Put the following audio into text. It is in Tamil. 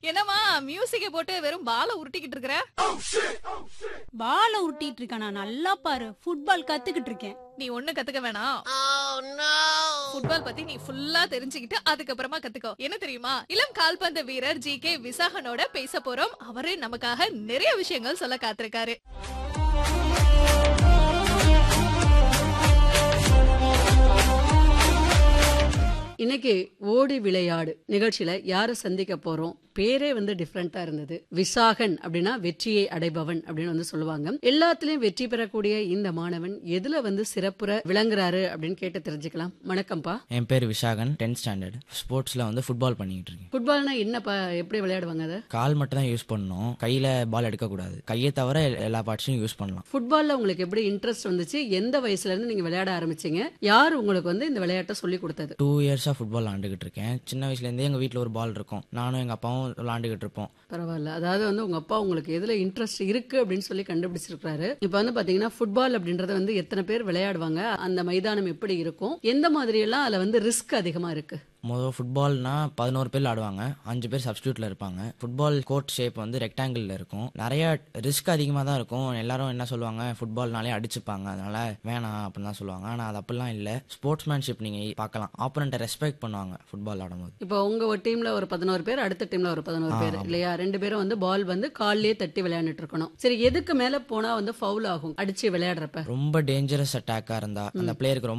என்னம்மா மியூசிக்க போட்டு வெறும் பால உருட்டிக்கிட்டு இருக்கிற பால உருட்டிட்டு இருக்கானா நல்லா பாரு ஃபுட்பால் கத்துக்கிட்டு இருக்கேன் நீ ஒண்ணு கத்துக்க வேணாம் ஃபுட்பால் பத்தி நீ ஃபுல்லா தெரிஞ்சுக்கிட்டு அதுக்கப்புறமா கத்துக்கோ என்ன தெரியுமா இளம் கால்பந்து வீரர் ஜி கே விசாகனோட பேச போறோம் அவரு நமக்காக நிறைய விஷயங்கள் சொல்ல காத்திருக்காரு இன்னைக்கு ஓடி விளையாடு நிகழ்ச்சியில யாரை சந்திக்க போறோம் பேரே வந்து டிஃப்ரெண்டா இருந்தது விசாகன் அப்படின்னா வெற்றியை அடைபவன் அப்படின்னு வந்து சொல்லுவாங்க எல்லாத்துலயும் வெற்றி பெறக்கூடிய இந்த மாணவன் எதுல வந்து சிறப்புற விளங்குறாரு அப்படின்னு கேட்டு தெரிஞ்சுக்கலாம் வணக்கம்ப்பா என் பேர் விஷாகன் டென்த் ஸ்டாண்டர்ட் ஸ்போர்ட்ஸில் வந்து ஃபுட்பால் பண்ணிக்கிட்டு இருக்கேன் ஃபுட்பால்னா என்னப்பா எப்படி விளையாடுவாங்க அதை கால் மட்டும் தான் யூஸ் பண்ணணும் கையில் பால் எடுக்கக்கூடாது கையை தவிர எல்- எல்லா பார்ட்ஸையும் யூஸ் பண்ணலாம் ஃபுட்பால்ல உங்களுக்கு எப்படி இன்ட்ரெஸ்ட் வந்துச்சு எந்த வயசுல இருந்து நீங்க விளையாட ஆரம்பிச்சீங்க யார் உங்களுக்கு வந்து இந்த விளையாட்டை சொல்லி கொடுத்தது டூ இயர்ஸாக ஃபுட்பால் விளாண்டுக்கிட்டு இருக்கேன் சின்ன வயசுலேருந்தே எங்கள் வீட்டில் ஒரு பால் இருக்கும் நானும் எங்கள் அப்பாவும் விளாண்டுக்கிட்டு இருப்போம் பரவாயில்ல அதாவது வந்து உங்க அப்பா உங்களுக்கு எதுல இன்ட்ரெஸ்ட் இருக்கு அப்படின்னு சொல்லி கண்டுபிடிச்சிருக்காரு இப்போ வந்து பாத்தீங்கன்னா ஃபுட்பால் அப்படின்றது வந்து எத்தனை பேர் விளையாடுவாங்க அந்த மைதானம் எப்படி இருக்கும் எந்த மாதிரி எல்லாம் அதுல வந்து ரிஸ்க் அதிகமா இருக்கு முதல் ஃபுட்பால்னா பதினோரு பேர் ஆடுவாங்க அஞ்சு பேர் சப்ஸ்டியூட்டில் இருப்பாங்க ஃபுட்பால் கோர்ட் ஷேப் வந்து ரெக்டாங்கிளில் இருக்கும் நிறைய ரிஸ்க் அதிகமாக தான் இருக்கும் எல்லாரும் என்ன சொல்லுவாங்க ஃபுட்பால்னாலே அடிச்சுப்பாங்க அதனால வேணாம் அப்படின்னு தான் சொல்லுவாங்க ஆனால் அது அப்படிலாம் இல்லை ஸ்போர்ட்ஸ்மேன்ஷிப் நீங்கள் பார்க்கலாம் ஆப்போனண்ட்டை ரெஸ்பெக்ட் பண்ணுவாங்க ஃபுட்பால் ஆடும்போது இப்போ உங்க ஒரு டீம்ல ஒரு பதினோரு பேர் அடுத்த டீம்ல ஒரு பதினோரு பேர் இல்லையா ரெண்டு பேரும் வந்து பால் வந்து கால்லயே தட்டி விளையாண்டுட்டு இருக்கணும் சரி எதுக்கு மேல போனா வந்து ஃபவுல் ஆகும் அடிச்சு விளையாடுறப்ப ரொம்ப டேஞ்சரஸ் அட்டாக்காக இருந்தால் அந்த பிளேயருக்கு